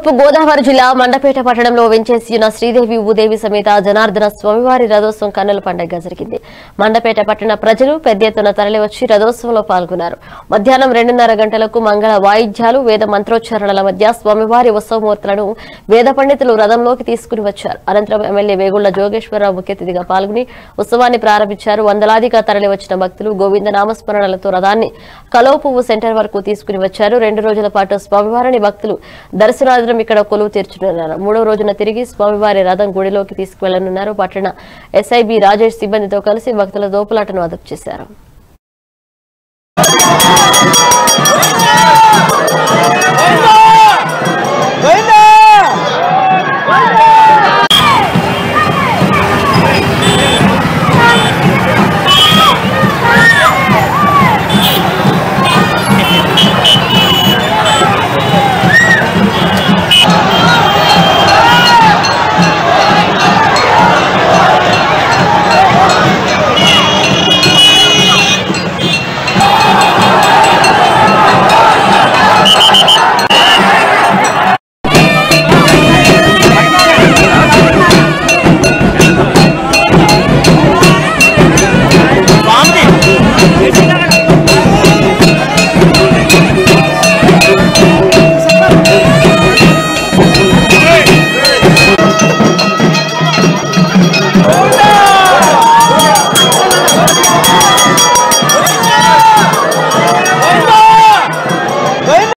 తూర్పు గోదావరి జిల్లా మండపేట పట్టణంలో వెంచేసి ఉన్న శ్రీదేవి భూదేవి సమేత జనార్దన స్వామివారి రథోత్సవం కన్నుల పండుగ జరిగింది మండపేట పట్టణ ప్రజలు పెద్ద ఎత్తున తరలివచ్చి రథోత్సవంలో పాల్గొన్నారు మధ్యాహ్నం రెండున్నర గంటలకు మంగళ వాయిద్యాలు వేద మంత్రోచ్చారణల మధ్య స్వామివారి ఉత్సవమూర్తులను వేద పండితులు రథంలోకి తీసుకుని వచ్చారు అనంతరం ఎమ్మెల్యే వేగుళ్ల జోగేశ్వరరావు ముఖ్య అతిథిగా పాల్గొని ఉత్సవాన్ని ప్రారంభించారు వందలాదిగా తరలివచ్చిన భక్తులు గోవింద నామస్మరణలతో రథాన్ని కలో పువ్వు సెంటర్ వరకు తీసుకుని వచ్చారు రెండు రోజుల పాటు స్వామివారిని భక్తులు దర్శనార్థం ఇక్కడ కొలువు తీర్చుతున్నారు మూడో రోజున తిరిగి స్వామివారి రథం గుడిలోకి తీసుకువెళ్లనున్నారు పట్టణ ఎస్ఐబి రాజేష్ సిబ్బందితో కలిసి భక్తుల దోపులాటను అదుపు చేశారు